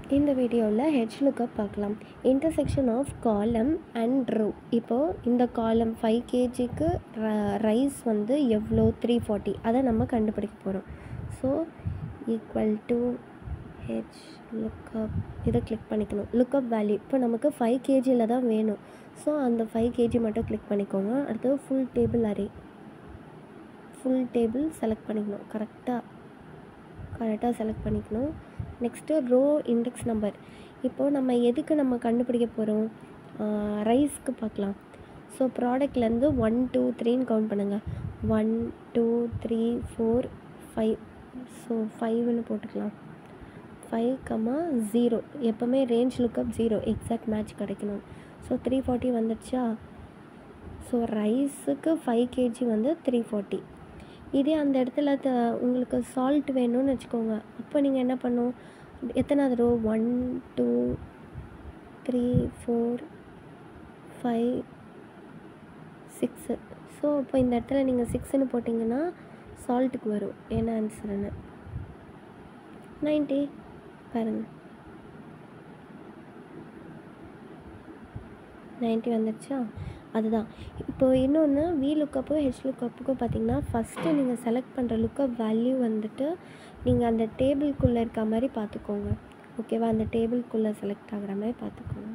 இந்த வீடியோவில் HLOOKUP பார்க்கலாம் intersection of column and row இப்போது இந்த காலம் ஃபைவ் கேஜிக்கு ரைஸ் வந்து எவ்வளோ த்ரீ ஃபார்ட்டி அதை நம்ம கண்டுபிடிக்க போகிறோம் so equal to HLOOKUP இதை கிளிக் பண்ணிக்கணும் லுக்கப் வேல்யூ இப்போ நமக்கு ஃபைவ் கேஜியில் தான் வேணும் ஸோ அந்த ஃபைவ் கேஜி மட்டும் கிளிக் பண்ணிக்கோங்க அடுத்து full table array full table select பண்ணிக்கணும் கரெக்டாக கரெக்டாக செலக்ட் பண்ணிக்கணும் நெக்ஸ்ட்டு ரோ இண்டெக்ஸ் நம்பர் இப்போது நம்ம எதுக்கு நம்ம கண்டுபிடிக்க போகிறோம் ரைஸ்க்கு பார்க்கலாம் ஸோ ப்ராடக்ட்லேருந்து ஒன் டூ த்ரீன்னு கவுண்ட் பண்ணுங்கள் one two three four five so ஃபைவ்னு போட்டுக்கலாம் ஃபைவ் கம்மா ஜீரோ எப்போவுமே range lookup zero exact match கிடைக்கணும் ஸோ த்ரீ ஃபார்ட்டி வந்துடுச்சா ஸோ ரைஸுக்கு ஃபைவ் கேஜி வந்து த்ரீ ஃபார்ட்டி இதே அந்த இடத்துல த உங்களுக்கு சால்ட் வேணும்னு வச்சுக்கோங்க அப்போ நீங்கள் என்ன பண்ணும் எத்தனாவது row one two three four five six so இப்போ இந்த இடத்துல நீங்கள் சிக்ஸ்னு போட்டிங்கன்னா சால்ட்டுக்கு வரும் என்ன ஆன்சருன்னு நைன்ட்டி பாருங்கள் நைன்ட்டி வந்துடுச்சா அதுதான் இப்போ இன்னொன்று வி லுக்கப்பு ஹெச் லுக்கப்புக்கும் பார்த்தீங்கன்னா ஃபஸ்ட்டு நீங்கள் செலக்ட் பண்ணுற லுக்கப் வேல்யூ வந்துட்டு நீங்கள் அந்த டேபிள்குள்ளே இருக்க மாதிரி பார்த்துக்கோங்க ஓகேவா அந்த டேபிள்குள்ளே செலக்ட் ஆகிற மாதிரி பார்த்துக்கோங்க